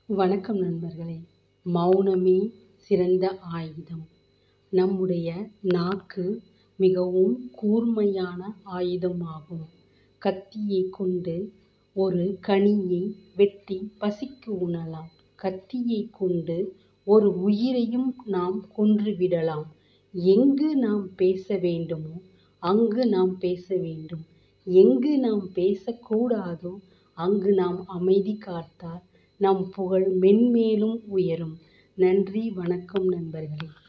வணக்கம் நண்பர்களே மௌனமே சிறந்த ஆயுதம் நம்முடைய நாக்கு மிகவும் கூர்மையான ஆயுதமாகும் கத்தியை கொண்டு ஒரு கனியை வெட்டி பசிக்கு உண்ணலாம் கத்தியை கொண்டு ஒரு உயிரையும் நாம் கொன்றுவிடலாம் எங்கு நாம் பேச வேண்டுமோ அங்கு நாம் பேச வேண்டும் எங்கு நாம் பேசக்கூடாதோ அங்கு நாம் அமைதி காத்தால் நம் புகழ் மென்மேலும் உயரும் நன்றி வணக்கம் நண்பர்களே